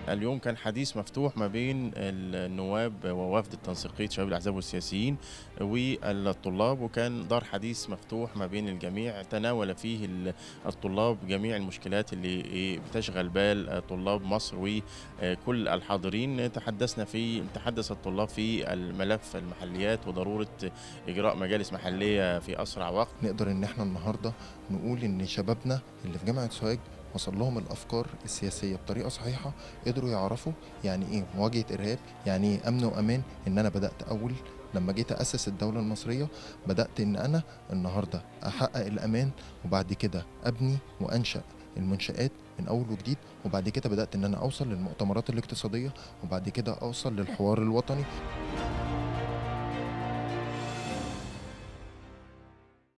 اليوم كان حديث مفتوح ما بين النواب ووفد التنسيقية شباب الأحزاب والسياسيين والطلاب وكان دار حديث مفتوح ما بين الجميع تناول فيه الطلاب جميع المشكلات اللي بتشغل بال طلاب مصر وكل الحاضرين تحدثنا في تحدث الطلاب في الملف المحليات وضرورة إجراء مجالس محلية في أسرع وقت نقدر إن احنا النهاردة نقول إن شبابنا اللي في جامعة سوهاج وصل لهم الافكار السياسيه بطريقه صحيحه قدروا يعرفوا يعني ايه مواجهه ارهاب يعني ايه امن وامان ان انا بدات اول لما جيت اسس الدوله المصريه بدات ان انا النهارده احقق الامان وبعد كده ابني وانشا المنشآت من اول وجديد وبعد كده بدات ان انا اوصل للمؤتمرات الاقتصاديه وبعد كده اوصل للحوار الوطني